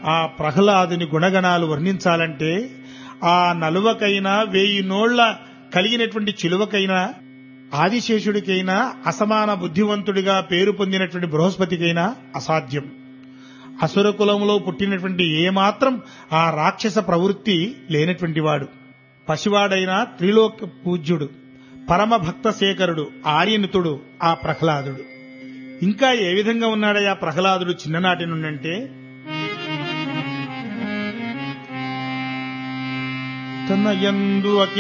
ఆ ప్రహ్లాదుని గుణగణాలు వర్ణించాలంటే ఆ నలువకైనా వేయి నోళ్ల కలిగినటువంటి చిలువకైనా ఆదిశేషుడికైనా అసమాన బుద్ధివంతుడిగా పేరు పొందినటువంటి బృహస్పతికైనా అసాధ్యం అసుర కులంలో పుట్టినటువంటి ఏమాత్రం ఆ రాక్షస ప్రవృత్తి లేనటువంటి వాడు పసివాడైన త్రిలోక పూజ్యుడు పరమ భక్త శేఖరుడు ఆర్యనుతుడు ఆ ప్రహ్లాదుడు ఇంకా ఏ విధంగా ఉన్నాడయ్యా ప్రహ్లాదుడు చిన్ననాటి నుండంటే తన యందు అఖిల